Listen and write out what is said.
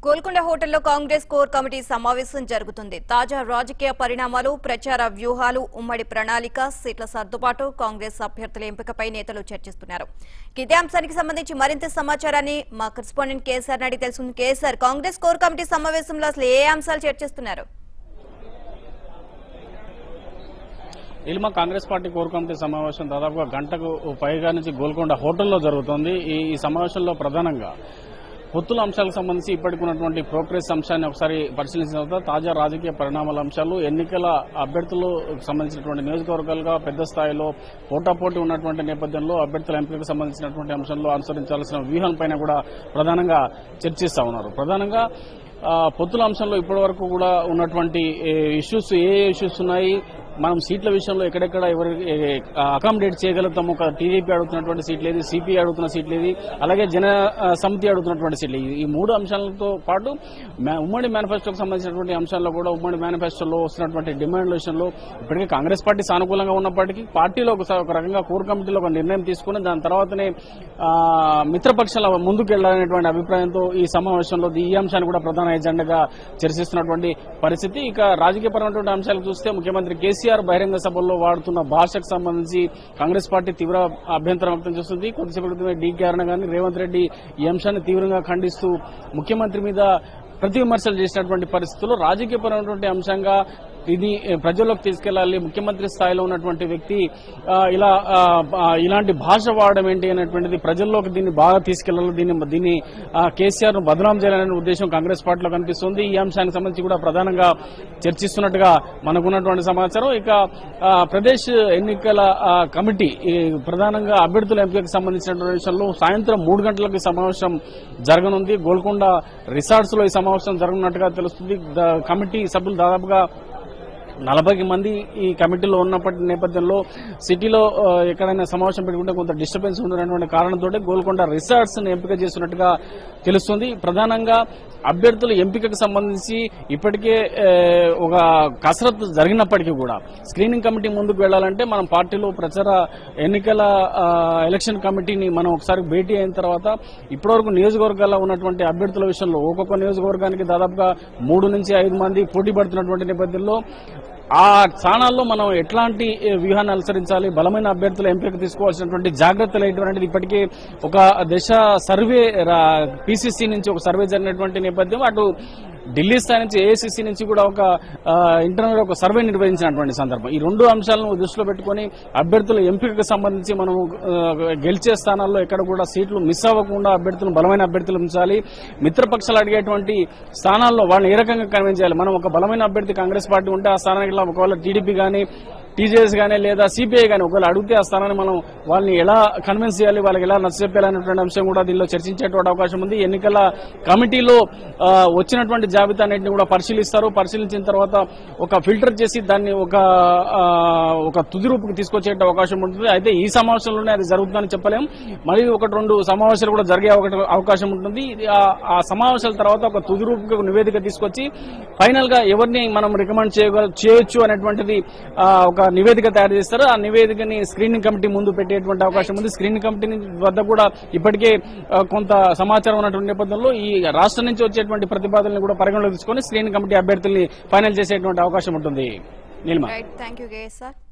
గోల్కొండ హోటల్లో Congress core committee సమావేశం జరుగుతుంది తాజా రాజకీయ పరిణామాలు ప్రచార వ్యూహాలు ఉమ్మడి ప్రణాళిక సీట్ల సర్దుబాటు కాంగ్రెస్ అభ్యర్థుల ఎంపికపై నేతలు చర్చిస్తున్నారు ఇదే అంశానికి సంబంధించి మరింత సమాచారాన్ని మా కరెస్పాండెంట్ కేసీఆర్ అడిగి తెలుసుకుంది కేసీఆర్ కాంగ్రెస్ కోర్ కమిటీ సమావేశంలో అసలు ఏ అంశాలు చర్చిస్తున్నారు ఇల్మా కాంగ్రెస్ పార్టీ కోర్ కమిటీ సమావేశం దాదాపుగా గంటకు పైగా నుంచి గోల్కొండ హోటల్లో జరుగుతోంది ఈ ఈ సమావేశంలో ప్రధానంగా పొత్తుల అంశాలకు సంబంధించి ఇప్పటికి ఉన్నటువంటి ప్రోగ్రెస్ అంశాన్ని ఒకసారి పరిశీలించిన తర్వాత తాజా రాజకీయ పరిణామాల అంశాలు ఎన్నికల అభ్యర్థులు సంబంధించినటువంటి నియోజకవర్గాలుగా పెద్ద స్థాయిలో పోటాపోటీ ఉన్నటువంటి నేపథ్యంలో అభ్యర్థుల ఎంపికకు సంబంధించినటువంటి అంశంలో అనుసరించాల్సిన వ్యూహంపైన కూడా ప్రధానంగా చర్చిస్తా ఉన్నారు ప్రధానంగా ఆ, పొత్తుల అంశంలో ఇప్పటి వరకు కూడా ఉన్నటువంటి ఇష్యూస్ ఏ ఇష్యూస్ ఉన్నాయి మనం సీట్ల విషయంలో ఎక్కడెక్కడ ఎవరి అకామిడేట్ చేయగలుగుతాము ఒక టీడీపీ అడుగుతున్నటువంటి సీట్లు ఏది సిపిఐ అడుగుతున్న సీట్లు ఏది అలాగే జన ఆ, సమితి అడుగుతున్నటువంటి సీట్లు ఏది? ఈ మూడు అంశాలతో పాటు మా- ఉమ్మడి మేనిఫెస్టోకి సంబంధించినటువంటి అంశాల్లో కూడా ఉమ్మడి మేనిఫెస్టోలో వస్తున్నటువంటి డిమాండ్ల విషయంలో ఇప్పటికే కాంగ్రెస్ పార్టీ సానుకూలంగా ఉన్నప్పటికీ పార్టీలో ఒకసారి ఒక రకంగా కోర్ కమిటీలో ఒక నిర్ణయం తీసుకుని దాని తర్వాతనే ఆ, మిత్రపక్షాల ముందుకు వెళ్లాలనేటువంటి అభిప్రాయంతో ఈ సమావేశంలో ఈ అంశాన్ని కూడా ప్రధాన ఎజెండాగా చర్చిస్తున్నటువంటి పరిస్థితి ఇక రాజకీయపరమైనటువంటి అంశాలు చూస్తే ముఖ్యమంత్రి కేసీఆర్ బహిరంగ సభల్లో వాడుతున్న భాషకు సంబంధించి కాంగ్రెస్ పార్టీ తీవ్ర అభ్యంతరం వ్యక్తం చేస్తుంది కొద్దిసేపు క్రితమే డీకే అరుణ గాని రేవంత్ రెడ్డి ఈ అంశాన్ని తీవ్రంగా ఖండిస్తూ ముఖ్యమంత్రి మీద ప్రతి విమర్శలు చేసినటువంటి పరిస్థితుల్లో రాజకీయపరమైనటువంటి అంశంగా ఇది ఏ, ప్రజల్లోకి తీసుకెళ్లాలి ముఖ్యమంత్రి స్థాయిలో ఉన్నటువంటి వ్యక్తి ఆ, ఇలా ఆ, ఆ, ఇలాంటి భాష వాడడం ఏంటి అనేటువంటిది ప్రజల్లోకి దీన్ని బాగా తీసుకెళ్లాలి దీన్ని దీన్ని కేసీఆర్ ను బదనాం చేయాలనే ఉద్దేశం కాంగ్రెస్ పార్టీలో కనిపిస్తుంది ఈ అంశానికి సంబంధించి కూడా ప్రధానంగా చర్చిస్తున్నట్టుగా మనకున్నటువంటి సమాచారం ఇక ఆ, ప్రదేశ్ ఎన్నికల ఆ, కమిటీ ఈ ప్రధానంగా అభ్యర్థుల ఎంపికకు సంబంధించినటువంటి విషయంలో సాయంత్రం మూడు గంటలకు ఈ సమావేశం జరగనుంది గోల్కొండ రిసార్ట్స్ లో ఈ సమావేశం జరగనున్నట్టుగా తెలుస్తుంది ద- కమిటీ సభ్యులు దాదాపుగా నలభై మంది ఈ కమిటీలో ఉన్నప్పటి నేపథ్యంలో సిటీలో ఆ, ఎక్కడైనా సమావేశం పెట్టుకుంటే కొంత డిస్టర్బెన్స్ ఉండనటువంటి కారణంతో గోల్కొండ రిసార్ట్స్ ని ఎంపిక చేస్తున్నట్టుగా తెలుస్తుంది ప్రధానంగా అభ్యర్థుల ఎంపికకు సంబంధించి ఇప్పటికే ఆ, ఒక కసరత్తు జరిగినప్పటికీ కూడా స్క్రీనింగ్ కమిటీ ముందుకు వెళ్లాలంటే మనం పార్టీలో ప్రచార ఎన్నికల ఆ, ఎలక్షన్ కమిటీని మనం ఒకసారి భేటీ అయిన తర్వాత ఇప్పటివరకు నియోజకవర్గాల్లో ఉన్నటువంటి అభ్యర్థుల విషయంలో ఒక్కొక్క నియోజకవర్గానికి దాదాపుగా మూడు నుంచి ఐదు మంది పోటీ పడుతున్నటువంటి నేపథ్యంలో ఆ స్థానాల్లో మనం ఎట్లాంటి ఏ, వ్యూహాన్ని అనుసరించాలి బలమైన అభ్యర్థుల ఎంపిక తీసుకోవాల్సినటువంటి జాగ్రత్తలు ఏంటంటే ఇప్పటికే ఒక దశ సర్వే పిసిసి నుంచి ఒక సర్వే జరిగినటువంటి నేపథ్యం అటు ఢిల్లీ స్థాయి నుంచి ఏఐసిసి నుంచి కూడా ఒక ఇంటర్నల్ ఒక సర్వే నిర్వహించినటువంటి సందర్భం ఈ రెండు అంశాలను దృష్టిలో పెట్టుకొని అభ్యర్థుల ఎంపికకు సంబంధించి మనం ఆ, గెలిచే స్థానాల్లో ఎక్కడ కూడా సీట్లు మిస్ అవ్వకుండా అభ్యర్థులను బలమైన అభ్యర్థులు ఉంచాలి మిత్రపక్షాలు అడిగేటువంటి స్థానాల్లో వాళ్ళని ఏ రకంగా కన్విన్స్ చేయాలి మనం ఒక బలమైన అభ్యర్థి కాంగ్రెస్ పార్టీ ఉంటే ఆ స్థానానికి ఒకవేళ టీడీపీ కానీ టీజేఎస్ కానీ లేదా సిపిఐ కానీ ఒకవేళ అడిగితే ఆ స్థానాన్ని మనం వాళ్ళని ఎలా కన్విన్స్ చేయాలి వాళ్ళకి ఎలా నచ్చచెప్పాలనేటువంటి అంశం కూడా దీనిలో చర్చించేటువంటి అవకాశం ఉంది ఎన్నికల కమిటీలో ఆ, వచ్చినటువంటి జాబితా అన్నింటిని కూడా పరిశీలిస్తారు పరిశీలించిన తర్వాత ఒక ఫిల్టర్ చేసి దాన్ని ఒక ఆ, ఒక తుది రూపుకి తీసుకొచ్చే అవకాశం ఉంటుంది అయితే ఈ సమావేశంలోనే అది జరుగుతుందని చెప్పలేం మళ్ళీ ఒకటి రెండు సమావేశాలు కూడా జరిగే ఒకటి అవకాశం ఉంటుంది ఇది ఆ- ఆ సమావేశాల తర్వాత ఒక తుది రూపుకి ఒక నివేదిక తీసుకొచ్చి ఫైనల్ గా ఎవరిని మనం రికమెండ్ చేయగల చేయొచ్చు అనేటువంటిది ఆ, ఒక నివేదిక తయారు చేస్తారు ఆ నివేదికని స్క్రీనింగ్ కమిటీ ముందు పెట్టేటువంటి అవకాశం ఉంది స్క్రీనింగ్ కమిటీ వద్ద కూడా ఇప్పటికే ఆ, కొంత సమాచారం ఉన్నటువంటి నేపథ్యంలో ఈ రాష్ట్రం నుంచి వచ్చేటువంటి ప్రతిపాదనలు కూడా పరిగణలోకి తీసుకొని స్క్రీనింగ్ కమిటీ అభ్యర్థుల్ని ఫైనల్ చేసేటువంటి అవకాశం ఉంటుంది Neelima right thank you KSR